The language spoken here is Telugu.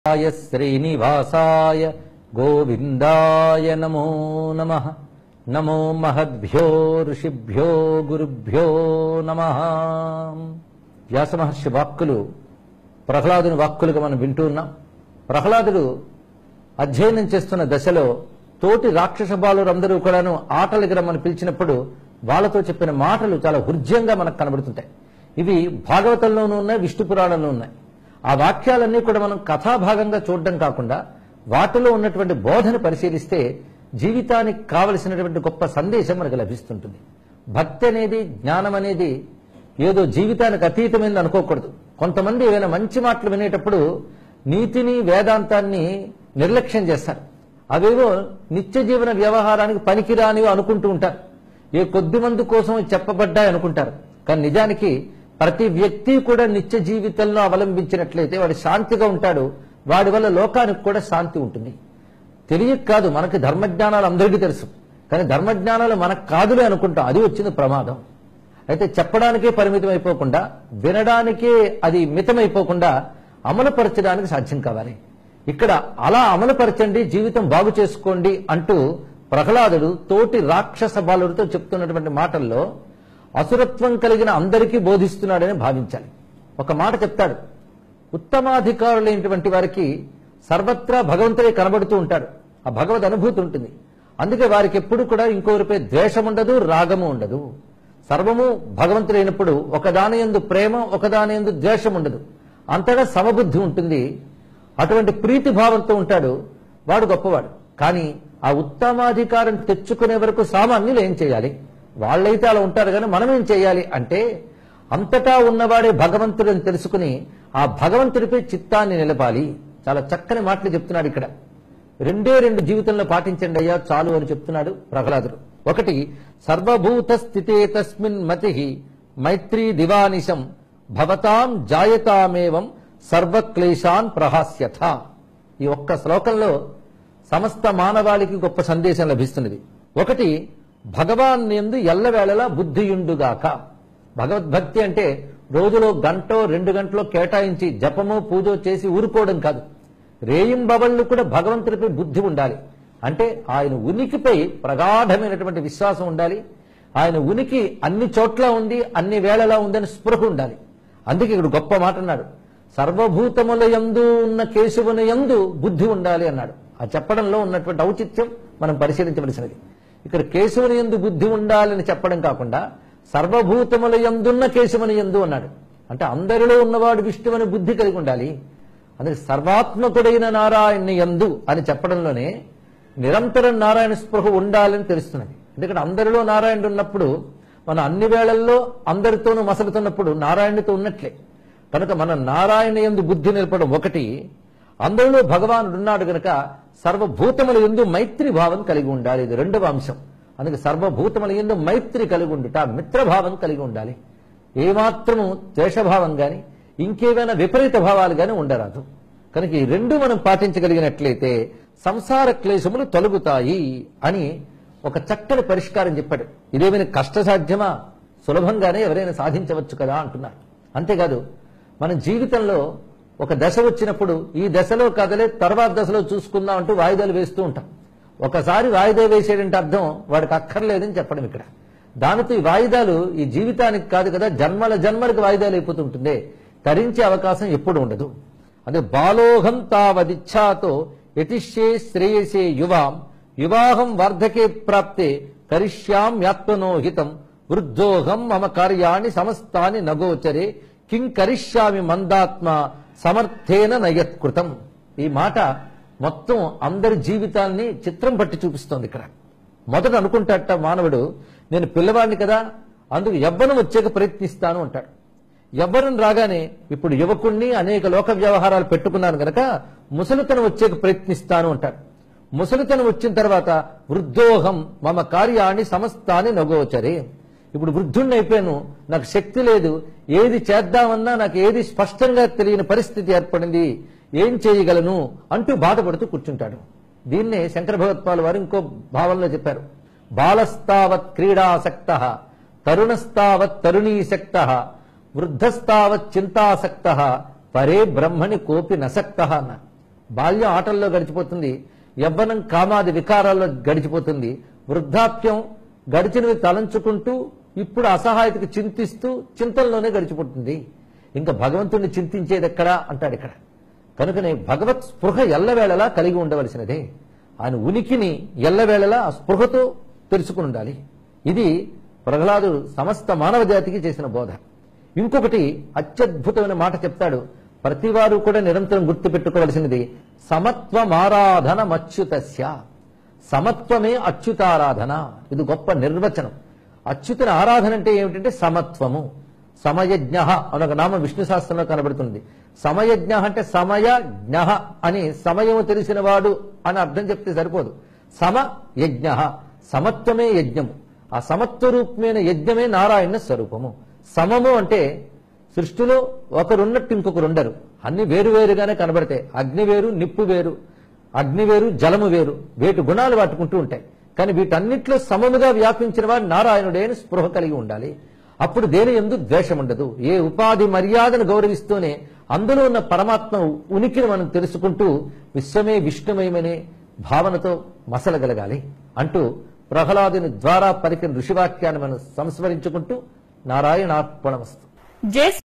ఆయ శ్రీనివాసాయ గోవిందాయ నమో నమ నమో మహద్భ్యో ఋషిభ్యో గురుభ్యో నమ వ్యాసమహర్షి వాక్కులు ప్రహ్లాదుని వాక్కులుగా మనం వింటూ ఉన్నాం ప్రహ్లాదుడు అధ్యయనం చేస్తున్న దశలో తోటి రాక్షస బాలురందరూ కూడాను ఆటలకి రమ్మని పిలిచినప్పుడు వాళ్ళతో చెప్పిన మాటలు చాలా హృద్యంగా మనకు కనబడుతుంటాయి ఇవి భాగవతంలోనూ ఉన్నాయి విష్ణు పురాణంలో ఉన్నాయి ఆ వాక్యాలన్నీ కూడా మనం కథాభాగంగా చూడడం కాకుండా వాటిలో ఉన్నటువంటి బోధన పరిశీలిస్తే జీవితానికి కావలసినటువంటి గొప్ప సందేశం మనకు లభిస్తుంటుంది భక్తి అనేది జ్ఞానం అనేది ఏదో జీవితానికి అతీతమైంది అనుకోకూడదు కొంతమంది ఏదైనా మంచి మాటలు వినేటప్పుడు నీతిని వేదాంతాన్ని నిర్లక్ష్యం చేస్తారు అవేవో నిత్య జీవన వ్యవహారానికి పనికిరానివి అనుకుంటూ ఉంటారు ఏ కొద్ది మంది కోసం చెప్పబడ్డాయి అనుకుంటారు కానీ నిజానికి ప్రతి వ్యక్తి కూడా నిత్య జీవితంలో అవలంబించినట్లయితే వాడు శాంతిగా ఉంటాడు వాడి వల్ల లోకానికి కూడా శాంతి ఉంటుంది తెలియక కాదు మనకి ధర్మజ్ఞానాలు అందరికీ తెలుసు కానీ ధర్మజ్ఞానాలు మనకు కాదులే అనుకుంటాం అది వచ్చింది ప్రమాదం అయితే చెప్పడానికే పరిమితం అయిపోకుండా వినడానికే అది మితమైపోకుండా అమలుపరచడానికి సాధ్యం కావాలి ఇక్కడ అలా అమలుపరచండి జీవితం బాగు చేసుకోండి అంటూ ప్రహ్లాదుడు తోటి రాక్షస బాలుడితో చెప్తున్నటువంటి మాటల్లో అసురత్వం కలిగిన అందరికీ బోధిస్తున్నాడని భావించాలి ఒక మాట చెప్తాడు ఉత్తమాధికారులైనటువంటి వారికి సర్వత్రా భగవంతుడే కనబడుతూ ఉంటాడు ఆ భగవద్ అనుభూతి ఉంటుంది అందుకే వారికి ఎప్పుడు కూడా ఇంకొకరిపై ద్వేషం ఉండదు రాగము ఉండదు సర్వము భగవంతుడైనప్పుడు ఒకదాని ఎందు ప్రేమ ఒకదాని ఎందు ద్వేషం ఉండదు అంతటా సమబుద్ధి ఉంటుంది అటువంటి ప్రీతి భావంతో ఉంటాడు వాడు గొప్పవాడు కానీ ఆ ఉత్తమాధికారం తెచ్చుకునే వరకు సామాన్యులు ఏం చేయాలి వాళ్ళైతే అలా ఉంటారు కానీ మనం ఏం చేయాలి అంటే అంతటా ఉన్నవాడే భగవంతుడని తెలుసుకుని ఆ భగవంతుడిపై చిత్తాన్ని నిలపాలి చాలా చక్కని మాటలు చెప్తున్నాడు ఇక్కడ రెండే రెండు జీవితంలో పాటించండి అయ్యా చాలు అని చెప్తున్నాడు ప్రహ్లాదుడు ఒకటి సర్వభూత స్థితే తస్మిన్ మతి మైత్రీ దివానిశం భవతాం జాయతామేవం సర్వక్లేశాన్ ప్రహాస్యథ ఈ ఒక్క శ్లోకంలో సమస్త మానవాళికి గొప్ప సందేశం లభిస్తున్నది ఒకటి భగవాన్ ఎందు ఎల్లవేళలా బుద్ధియుండుగాక భగవద్భక్తి అంటే రోజులో గంటో రెండు గంటలో కేటాయించి జపమో పూజో చేసి ఊరుకోవడం కాదు రేయింబవళ్ళు కూడా భగవంతుడిపై బుద్ధి ఉండాలి అంటే ఆయన ఉనికిపై ప్రగాఢమైనటువంటి విశ్వాసం ఉండాలి ఆయన ఉనికి అన్ని చోట్ల ఉంది అన్ని వేళలా ఉందని స్పృహ ఉండాలి అందుకే ఇక్కడ గొప్ప మాట అన్నాడు సర్వభూతముల యందు ఉన్న కేశవుని యందు బుద్ధి ఉండాలి అన్నాడు ఆ చెప్పడంలో ఉన్నటువంటి ఔచిత్యం మనం పరిశీలించవలసినది ఇక్కడ కేశవుని యందు బుద్ధి ఉండాలని చెప్పడం కాకుండా సర్వభూతముల యందున్న కేశవుని యందు అన్నాడు అంటే అందరిలో ఉన్నవాడు విష్ణువని బుద్ధి కలిగి ఉండాలి అందుకే సర్వాత్మకుడైన నారాయణ యందు అని చెప్పడంలోనే నిరంతరం నారాయణ స్పృహ ఉండాలని తెలుస్తున్నది ఎందుకంటే అందరిలో నారాయణుడు ఉన్నప్పుడు మనం అన్ని వేళల్లో అందరితోనూ మసలుతున్నప్పుడు నారాయణుడితో ఉన్నట్లే కనుక మన నారాయణ ఎందు బుద్ధి నిలపడం ఒకటి అందరిలో భగవానుడు ఉన్నాడు గనక సర్వభూతముల ఎందు మైత్రి భావం కలిగి ఉండాలి ఇది రెండవ అంశం అందుకే సర్వభూతముల ఎందు మైత్రి కలిగి ఉండుట మిత్రభావం కలిగి ఉండాలి ఏమాత్రము ద్వేషభావం గాని ఇంకేమైనా విపరీత భావాలు గాని ఉండరాదు కనుక ఈ రెండు మనం పాటించగలిగినట్లయితే సంసార క్లేశములు తొలగుతాయి అని ఒక చక్కని పరిష్కారం చెప్పాడు ఇదేమైనా కష్టసాధ్యమా సులభంగానే ఎవరైనా సాధించవచ్చు కదా అంటున్నారు అంతేకాదు మన జీవితంలో ఒక దశ వచ్చినప్పుడు ఈ దశలో కదలే తర్వాత దశలో చూసుకుందాం అంటూ వాయిదాలు వేస్తూ ఉంటాం ఒకసారి వాయిదా వేసేటంటే అర్థం వాడికి అక్కర్లేదని చెప్పడం ఇక్కడ దానితో ఈ వాయిదాలు ఈ జీవితానికి కాదు కదా జన్మల జన్మలకు వాయిదాలు అయిపోతుంటుంది తరించే అవకాశం ఎప్పుడు ఉండదు అదే బాలోహం తావదిచ్ఛాతో యతిష్యే శ్రేయసే యువాం వివాహం వార్ధకే ప్రాప్తే కరిష్యామ్యాత్మనో హితం వృద్ధోహం మమ కార్యాణి సమస్తాని నగోచరే కిం కరిష్యామి మందాత్మ సమర్థేన నయత్కృతం ఈ మాట మొత్తం అందరి జీవితాన్ని చిత్రం పట్టి చూపిస్తోంది ఇక్కడ మొదట అనుకుంటాట మానవుడు నేను పిల్లవాడిని కదా అందుకు యవ్వనం వచ్చేక ప్రయత్నిస్తాను అంటాడు యవ్వనం రాగానే ఇప్పుడు యువకుణ్ణి అనేక లోక వ్యవహారాలు పెట్టుకున్నాను గనక ముసలితనం వచ్చేక ప్రయత్నిస్తాను అంటాడు ముసలితనం వచ్చిన తర్వాత వృద్ధోహం మమ కార్యాన్ని సమస్తాన్ని నగోచరే ఇప్పుడు వృద్ధుణ్ణి అయిపోయాను నాకు శక్తి లేదు ఏది చేద్దామన్నా నాకు ఏది స్పష్టంగా తెలియని పరిస్థితి ఏర్పడింది ఏం చేయగలను అంటూ బాధపడుతూ కూర్చుంటాడు దీన్నే శంకర భగవత్పాల్ వారు ఇంకో భావంలో చెప్పారు బాలస్తావత్ క్రీడాసక్త తరుణస్తావత్ తరుణీసక్త వృద్ధస్తావత్ చింతాసక్త పరే బ్రహ్మని కోపి నసక్త అన్నారు బాల్యం ఆటల్లో గడిచిపోతుంది యవ్వనం కామాది వికారాల్లో గడిచిపోతుంది వృద్ధాప్యం గడిచినవి తలంచుకుంటూ ఇప్పుడు అసహాయతకు చింతిస్తూ చింతనలోనే గడిచిపోతుంది ఇంకా భగవంతుణ్ణి చింతించేది ఎక్కడా అంటాడు ఇక్కడ కనుకనే భగవత్ స్పృహ ఎల్లవేళలా కలిగి ఉండవలసినదే ఆయన ఉనికిని ఎల్లవేళలా ఆ స్పృహతో తెలుసుకుని ఉండాలి ఇది ప్రహ్లాదుడు సమస్త మానవ జాతికి చేసిన బోధ ఇంకొకటి అత్యద్భుతమైన మాట చెప్తాడు ప్రతివారు కూడా నిరంతరం గుర్తుపెట్టుకోవలసినది సమత్వమారాధన మచ్యుతస్య సమత్వమే అచ్యుతారాధన ఇది గొప్ప నిర్వచనం అచ్యుతుని ఆరాధన అంటే ఏమిటంటే సమత్వము సమయజ్ఞ అని ఒక నామం విష్ణు శాస్త్రంలో కనబడుతుంది సమయజ్ఞ అంటే సమయ జ్ఞ అని సమయము తెలిసిన వాడు అని అర్థం చెప్తే సరిపోదు సమ యజ్ఞ సమత్వమే యజ్ఞము ఆ సమత్వ రూపమైన యజ్ఞమే నారాయణ స్వరూపము సమము అంటే సృష్టిలో ఒకరున్నట్టు ఇంకొకరు ఉండరు అన్ని వేరువేరుగానే కనబడతాయి అగ్ని వేరు నిప్పు వేరు అగ్ని వేరు జలము వేరు వేటి గుణాలు వాటుకుంటూ ఉంటాయి కానీ వీటన్నిటిలో సమముగా వ్యాపించిన వాడు నారాయణుడే అని స్పృహ కలిగి ఉండాలి అప్పుడు దేని ఎందు ద్వేషం ఉండదు ఏ ఉపాధి మర్యాదను గౌరవిస్తూనే అందులో ఉన్న పరమాత్మ ఉనికిని మనం తెలుసుకుంటూ విశ్వమే విష్ణుమయమనే భావనతో మసలగలగాలి అంటూ ప్రహ్లాదుని ద్వారా పలికిన ఋషివాక్యాన్ని మనం సంస్మరించుకుంటూ నారాయణార్పణమస్తు జై